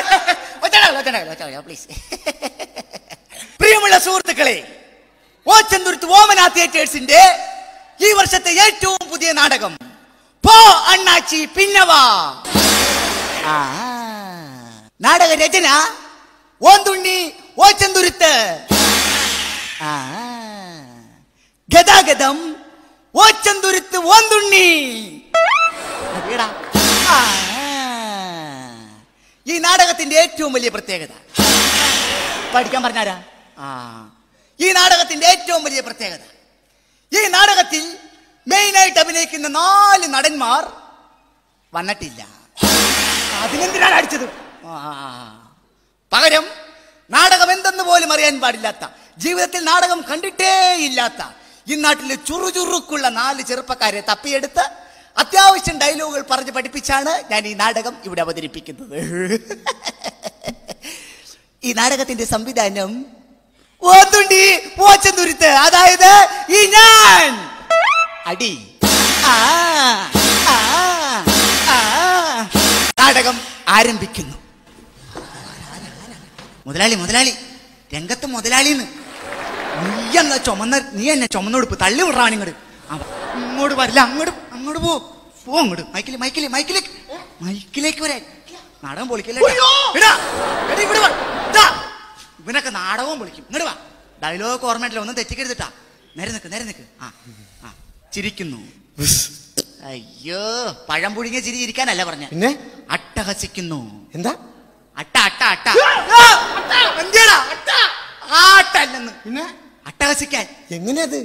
Please പ്രിയമുള്ള സുഹൃത്തുക്കളെ ഓച്ചന്തുരുത്ത് ഓമന തിയേറ്റേഴ്സിന്റെ ഈ വർഷത്തെ ഏറ്റവും പുതിയ നാടകം പോ അണ്ണാച്ചി പിന്നവാ ആ. നാടക രചന ഓന്തുണ്ണി ഓച്ചന്തുരുത്ത് ആ. ഗതാഗതം ഓച്ചന്തുരുത്ത് ഓന്തുണ്ണി അതെടാ. ആ. ഈ നാടകത്തിന്റെ ഏറ്റവും വലിയ പ്രത്യേകത പഠിക്കാൻ പറഞ്ഞാരാ ആ ഈ നാടകത്തിന്റെ ഏറ്റവും വലിയ പ്രത്യേകത ഈ നാടകത്തിൽ മെയിനായിട്ട് അഭിനയിക്കുന്ന നാല് നടന്മാർ വന്നിട്ടില്ല അതിനെന്തിനാണ് അടിച്ചത് ആ. പകരം നാടകം എന്തെന്ന് പോലും അറിയാൻ പാടില്ലാത്ത ജീവിതത്തിൽ നാടകം കണ്ടിട്ടേ ഇല്ലാത്ത ഈ നാട്ടിലെ ചുറുചുറുക്കുള്ള നാല് ചെറുപ്പക്കാരെ തപ്പിയെടുത്ത് അത്യാവശ്യം ഡയലോഗുകൾ പറഞ്ഞ് പഠിപ്പിച്ചാണ് ഞാൻ ഈ നാടകം ഇവിടെ അവതരിപ്പിക്കുന്നത് ഈ നാടകത്തിന്റെ സംവിധാനം ഓത്തുണ്ടി പോച്ചന്തുരുത്ത് അതായത് ഈ ഞാൻ അടി ആ, ആ, ആ. നാടകം ആരംഭിക്കുന്നു മുതലാളി മുതലാളി രംഗത്ത് മുതലാളിന്ന് നീ എന്നാ ചുമന്ന നീ എന്നെ ചുമന്നോടുപ്പ് തള്ളി വിടാൻ ഇങ്ങോട്ട് ഇങ്ങോട്ട് വരില്ല അങ്ങോട്ട് അങ്ങോട്ട് പോ പോ അങ്ങോട്ട് മൈക്കില് മൈക്കില് മൈക്കിലേക്ക് മൈക്കിലേക്ക് വരാൻ നാടകം പൊളിക്കല്ലേ ഇടാ. എടാ, ഇവിടെ വാ. ഇതാ. ഇവനൊക്കെ നാടകവും പൊളിക്കും ഇങ്ങോട്ട് വാ ഡയലോഗ് ഓർമ്മയിട്ടില്ല ഒന്നും തെറ്റിക്കരുതിട്ടാ നേരെ നിക്ക് നേരെ നിക്ക് ആ ആ ചിരിക്കുന്നു അയ്യോ പഴം പുഴുങ്ങിയ ചിരി ഇരിക്കാനല്ല പറഞ്ഞ പിന്നെ അട്ടഹസിക്കുന്നു എന്താ അട്ട അട്ട അട്ട ആ, അട്ട, എന്തിയെടാ? അട്ട. ആ അട്ട അല്ലെന്ന് പിന്നെ അട്ടഹസിക്കാൻ എങ്ങനെയത്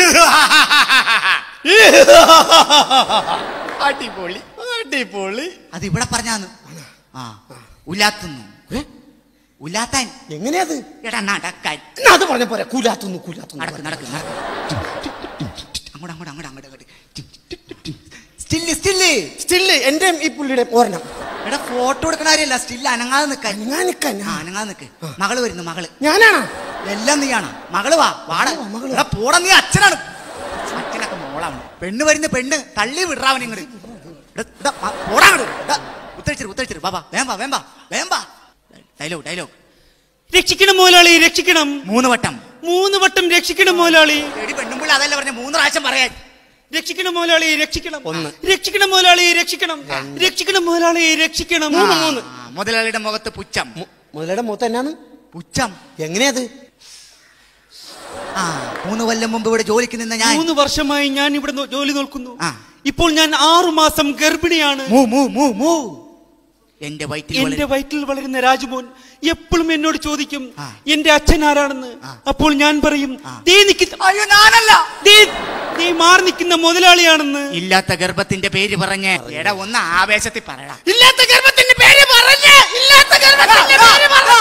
അടിപൊളി അടിപൊളി അത് ഇവിടെ പറഞ്ഞാന്ന് ആ ഉലാത്തുന്നു ഏ? ഉലാത്താൻ എങ്ങനെയത് എടാ നടക്കാൻ എന്നാ അത് പറഞ്ഞ പോരെ കൂലാത്തുന്നു കൂലാത്തുന്നു നടക്ക് നടക്ക് നടക്ക് അങ്ങോട്ട് അങ്ങോട്ട് അങ്ങോട്ട് അങ്ങോട്ട് അങ്ങോട്ട് സ്റ്റില്ല് സ്റ്റില്ല് സ്റ്റില് എന്റെ ഈ പുള്ളിയുടെ ഒരെണ്ണം എടാ ഫോട്ടോ എടുക്കണ കാര്യമല്ല സ്റ്റില്ല് അനങ്ങാതെ നിക്കാൻ ഞാൻ നിക്കാൻ ആ അനങ്ങാതെ നിക്ക് മകള് വരുന്നു മകള് ഞാനാണോ എല്ലാം നീയാണ് മകള് വാ വാട മകള്, മകള്. എടാ പോടാ നീ അച്ഛനാണ് അച്ഛനൊക്കെ മോളാണ് പെണ്ണ് വരുന്ന പെണ്ണ് തള്ളി വിടാവൻ ഇങ്ങട് എടാ, എടാ, മ- പോടാ അങ്ങട്. എടാ, ഉത്തരിച്ചിട്ട് ഉത്തരിച്ചിട്ട് വാ വാ വേമ്പ വേമ്പ വേമ്പ ഡയലോഗ് ഡയലോഗ് രക്ഷിക്കണം മുതലാളി രക്ഷിക്കണം മൂന്ന് വട്ടം മൂന്ന് വട്ടം രക്ഷിക്കണം മുതലാളി എടി പെണ്ണുമ്പിള്ള അതല്ല പറഞ്ഞ മൂന്ന് പ്രാവശ്യം പറയാൻ രക്ഷിക്കണം മുതലാളി രക്ഷിക്കണം ഒന്ന്. രക്ഷിക്കണം മുതലാളി രക്ഷിക്കണം രക്ഷിക്കണം മുതലാളി രക്ഷിക്കണം ആ, മുതലാളിയുടെ മുഖത്ത് പുച്ഛം മു- മുതലയുടെ മൂത്ത എന്നാന്ന് പുച്ഛം എങ്ങനെയത് ആ മൂന്ന് കൊല്ലം മുമ്പ് ഇവിടെ ജോലിക്ക് നിന്ന ഞാൻ മൂന്ന് വർഷമായി ഞാൻ ഇവിടെ നോ- ജോലി നോക്കുന്നു ആ. ഇപ്പോൾ ഞാൻ ആറു മാസം ഗർഭിണിയാണ് മൂ മൂ മൂ മൂ എന്റെ വയറ്റിൽ എന്റെ വളരും. വയറ്റിൽ വളരുന്ന രാജമോൻ എപ്പോഴും എന്നോട് ചോദിക്കും ആ. എന്റെ അച്ഛൻ ആരാണെന്ന് ആ. അപ്പോൾ ഞാൻ പറയും ആ. ദേ നിൽക്കുന്ന അയ്യോ ഞാനല്ല ദേ- ദേ മാറി നിൽക്കുന്ന മുതലാളിയാണെന്ന് ഇല്ലാത്ത ഗർഭത്തിന്റെ പേര് പറഞ്ഞ് എടാ ഒന്ന് ആവേശത്തിൽ പറയടാ ഇല്ലാത്ത ഗർഭത്തിന്റെ പേര് പറഞ്ഞ് ഇല്ലാത്ത ഗർഭത്തിന്റെ പേര് പറഞ്ഞ്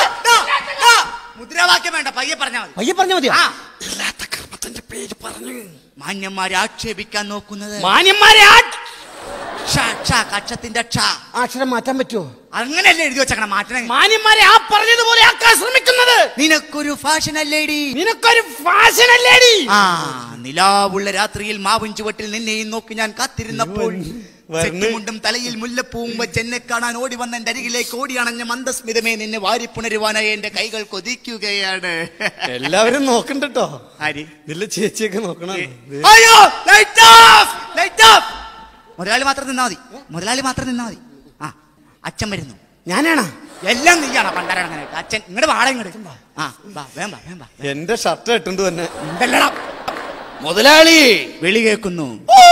മുദ്രാവാക്യം വേണ്ട പയ്യെ പറഞ്ഞാൽ മതി പയ്യെ പറഞ്ഞ മതിയോ ആ. ഇല്ലാത്ത ഗർഭത്തിന്റെ പേര് പറഞ്ഞു മാന്യന്മാരെ ആക്ഷേപിക്കാൻ നോക്കുന്നത് മാന്യന്മാരെ ആ- ക്ഷ, ക്ഷ, കക്ഷത്തിന്റെ ക്ഷ ആ അക്ഷരം മാറ്റാൻ പറ്റുമോ അങ്ങനെയല്ലേ എഴുതി വെച്ചേക്കണം മാറ്റണം മാന്യന്മാരെ ആ പറഞ്ഞതുപോലെ ആക്കാൻ ശ്രമിക്കുന്നത് നിനക്കൊരു ഫാഷൻ അല്ലേടി നിനക്കൊരു ഫാഷൻ അല്ലേടി ആ നിലാവുള്ള രാത്രിയിൽ മാവിൻ ചുവട്ടിൽ നിന്നെയും നോക്കി ഞാൻ കാത്തിരുന്നപ്പോൾ ചെക്കുമുണ്ടും തലയിൽ മുല്ലപ്പൂവും വെച്ച് എന്നെ കാണാൻ ഓടി വന്ന എന്റെ അരികിലേക്ക് ഓടിയണഞ്ഞ മന്ദസ്മിതമേ നിന്നെ വാരിപ്പുണരുവാനായി എന്റെ കൈകൾ കൊതിക്കുകയാണ് എല്ലാവരും നോക്കണ്ടോ ആര് ഇതില് ചേച്ചിയൊക്കെ നോക്കണം അയ്യോ ലൈറ്റ് ഓഫ് ലൈറ്റ് ഓഫ് മുതലാളി മാത്രം നിന്നാ മതി മുതലാളി മാത്രം നിന്നാ മതി ആ അച്ഛൻ വരുന്നു ഞാനാണാ എല്ലാം നീയാണ് പണ്ടാരങ്ങനെ അച്ഛൻ ഇങ്ങോട്ട് വാട ഇങ്ങോട്ട് ആ വാ വേമ്പ വേമ്പ എന്റെ ഷർട്ട് ഇട്ടുണ്ട് തന്നെ എന്തല്ലടാ മുതലാളി വിളി കേൾക്കുന്നു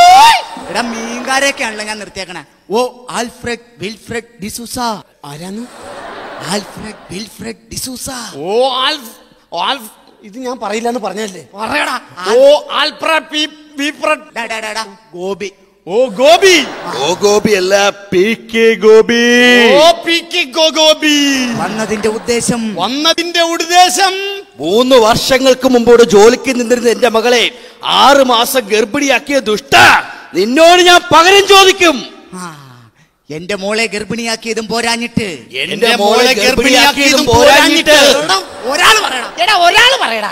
എടാ മീൻകാരെയൊക്കെയാണല്ലോ ഞാൻ നിർത്തിയേക്കണേ ഓ ആൽഫ്രഡ് വിൽഫ്രഡ് ഡിസൂസ ആരാന്ന് ആൽഫ്രഡ് വിൽഫ്രഡ് ഡിസൂസ ഓ ആൽഫ് ആൽഫ് ഇത് ഞാൻ പറയില്ല എന്ന് പറഞ്ഞല്ലേ പറയടാ ഓ ആൽഫ്രഡ് പി പീപ്രഡ് ഡാ, ഡാ, ഡാ, ഡാ. ഗോപി ഓ ഗോപി ഓ ഗോപി അല്ല പി കെ ഗോപി ഓ പി കെ ഗോ ഗോപി വന്നതിന്റെ ഉദ്ദേശം വന്നതിന്റെ ഉദ്ദേശം മൂന്ന് വർഷങ്ങൾക്ക് മുമ്പോട് ജോലിക്ക് നിന്നിരുന്ന എന്റെ മകളെ ആറ് മാസം ഗർഭിണിയാക്കിയ ദുഷ്ട നിന്നോട് ഞാൻ പകരം ചോദിക്കും ആ, എന്റെ മോളെ ഗർഭിണിയാക്കിയതും പോരാഞ്ഞിട്ട് എന്റെ മോളെ ഗർഭിണിയാക്കിയതും പോരാഞ്ഞിട്ട് ഒരാൾ പറയണം എടാ ഒരാള് പറയടാ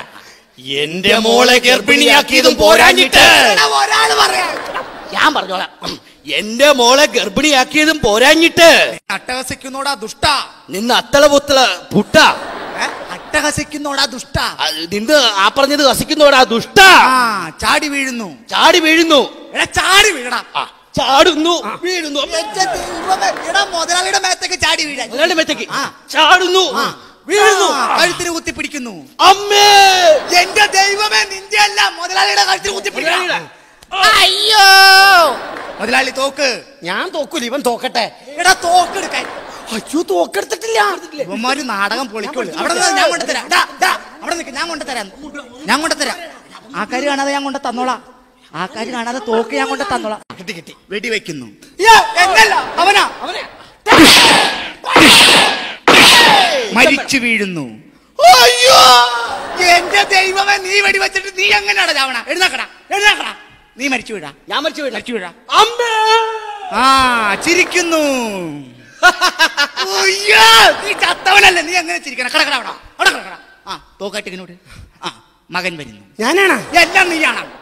എന്റെ മോളെ ഗർഭിണിയാക്കിയതും പോരാഞ്ഞിട്ട് ഒരാൾ പറയാം ഞാൻ പറഞ്ഞോളാം എന്റെ മോളെ ഗർഭിണിയാക്കിയതും പോരാഞ്ഞിട്ട് അട്ടഹസിക്കുന്നോടാ ദുഷ്ട നിന്ന് അത്തള പുത്തള പുട്ട ഏ? അട്ടഹസിക്കുന്നോടാ ദുഷ്ട അത് നിന്ന് ആ പറഞ്ഞത് ഹസിക്കുന്നോടാ ദുഷ്ട ആ ചാടി വീഴുന്നു ചാടി വീഴുന്നു എടാ ചാടി വീഴടാ ആ, ചാടുന്നു വീഴുന്നു എന്റെ ദൈവമേ, എടാ മുതലാളിയുടെ മേത്തേക്ക് ചാടി വീഴാൻ മുതലാളിയുടെ മേത്തേക്ക് ആ. ചാടുന്നു ആ, വീഴുന്നു ആ, കഴുത്തിന് കുത്തി പിടിക്കുന്നു അമ്മേ എന്റെ ദൈവമേ നിന്റെ അല്ല മുതലാളിയുടെ കഴുത്തിന് കുത്തി മുതലാളിയുടെ. പിടിക്കണം അയ്യോ മുതലാളി തോക്ക് ഞാൻ തോക്കൂല ഇവൻ തോക്കട്ടെ എടാ തോക്കെടുക്കാൻ അയ്യോ തോക്കെടുത്തിട്ടില്ല ഇവന്മാര് നാടകം പൊളിക്കുള്ളൂ അവിടെ നിന്ന് ഞാൻ കൊണ്ടുതരാം ഡാ, ഡാ, അവിടെ നിൽക്ക് ഞാൻ കൊണ്ടുതരാം ഞാൻ കൊണ്ടുതരാം ആൾക്കാര് കാണാതെ ഞാൻ കൊണ്ട് തന്നോളാം ആൾക്കാര് കാണാതെ തോക്ക് ഞാൻ കൊണ്ട് തന്നോളാം കിട്ടി കിട്ടി വെടി വെക്കുന്നു എന്നല്ല അവനാ അവനെ മരിച്ചു വീഴുന്നു അയ്യോ എന്റെ ദൈവമേ നീ വെടി വെച്ചിട്ട് നീ എങ്ങനെയാണ് ചാവണ എഴുന്നേക്കടാ എഴുന്നേക്കടാ നീ മരിച്ചു വീഴാ ഞാൻ മരിച്ചു വീഴ മരിച്ചു വീഴാ അമ്മേ ആ ചിരിക്കുന്നു ഉയ്യോ, നീ ചത്തവനല്ലേ നീ എങ്ങനെ ചിരിക്കണം കടക്കട അവിടെ അവിടെ കിടക്കടാ ആ തോക്കാട്ടിങ്ങനോട് ആ മകൻ വരുന്നു ഞാനാണ് എല്ലാം നീയാണ്